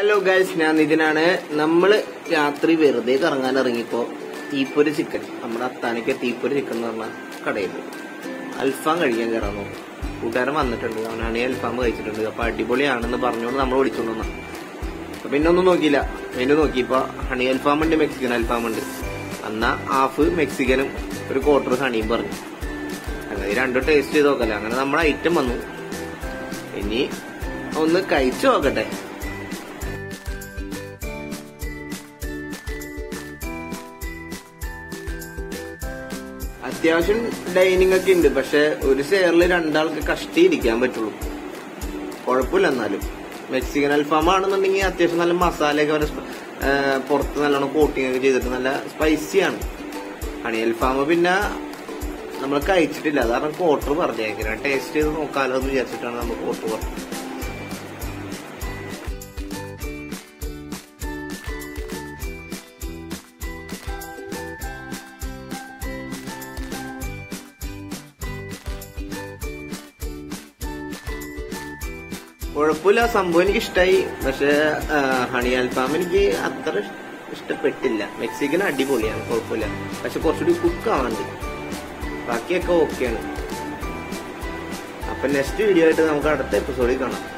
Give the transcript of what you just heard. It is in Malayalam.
ഹലോ ഗൈസ് ഞാൻ നിതിനാണ് നമ്മള് രാത്രി വെറുതെ കറങ്ങാൻ ഇറങ്ങിയപ്പോ തീപ്പൊരി ചിക്കൻ നമ്മുടെ അത്താനിക്ക് തീപ്പൊരി ചിക്കൻ എന്ന് പറഞ്ഞ കടയിൽ അൽഫാം കഴിക്കാൻ കയറാൻ നോക്കും കൂട്ടുകാരൻ വന്നിട്ടുണ്ട് അവനാണ് ഈ അൽഫാം കഴിച്ചിട്ടുണ്ട് അപ്പൊ അടിപൊളിയാണെന്ന് പറഞ്ഞുകൊണ്ട് നമ്മൾ ഓടിച്ചോണ്ട് വന്ന അപ്പൊ പിന്നെ ഒന്നും നോക്കിയില്ല മെനു നോക്കിയപ്പോ ഹണി അൽഫാം ഉണ്ട് മെക്സിക്കൻ അൽഫാം ഉണ്ട് എന്നാ ഹാഫ് മെക്സിക്കനും ഒരു ക്വാർട്ടർ ഹണിയും പറഞ്ഞു അങ്ങനെ ഈ രണ്ടും ടേസ്റ്റ് ചെയ്ത് നോക്കല്ലേ അങ്ങനെ നമ്മുടെ ഐറ്റം വന്നു ഇനി ഒന്ന് കഴിച്ചു നോക്കട്ടെ അത്യാവശ്യം ഡൈനിങ് ഒക്കെ ഉണ്ട് പക്ഷെ ഒരു ചെയറിൽ രണ്ടാൾക്ക് കഷ്ടിയിരിക്കാൻ പറ്റുള്ളൂ കുഴപ്പമില്ല എന്നാലും മെക്സിക്കൻ അൽഫാം ആണെന്നുണ്ടെങ്കിൽ അത്യാവശ്യം നല്ല മസാലയൊക്കെ വരെ സ്പ- ആ, പുറത്ത് നല്ലോണം കോട്ടിംഗ് ഒക്കെ ചെയ്തിട്ട് നല്ല സ്പൈസിയാണ് ഹണി അൽഫാം പിന്നെ നമ്മൾ കഴിച്ചിട്ടില്ല അത് കാരണം ക്വാർട്ടർ പറഞ്ഞേക്കുന്നത് ടേസ്റ്റ് ചെയ്ത് നോക്കാലോ എന്ന് വിചാരിച്ചിട്ടാണ് നമ്മൾ ക്വാർട്ടർ പറഞ്ഞത് കുഴപ്പമില്ല സംഭവം എനിക്ക് ഇഷ്ടമായി പക്ഷെ ആ, ഹണി അൽഫാം എനിക്ക് അത്ര ഇഷ്- ഇഷ്ടപ്പെട്ടില്ല മെക്സിക്കൻ അടിപൊളിയാണ് കുഴപ്പമില്ല പക്ഷെ കുറച്ചുകൂടി കുക്ക് ആവാണ്ട് ബാക്കിയൊക്കെ ഓക്കെയാണ് അപ്പൊ നെക്സ്റ്റ് വീഡിയോ ആയിട്ട് നമുക്ക് അടുത്ത എപ്പിസോഡിൽ കാണാം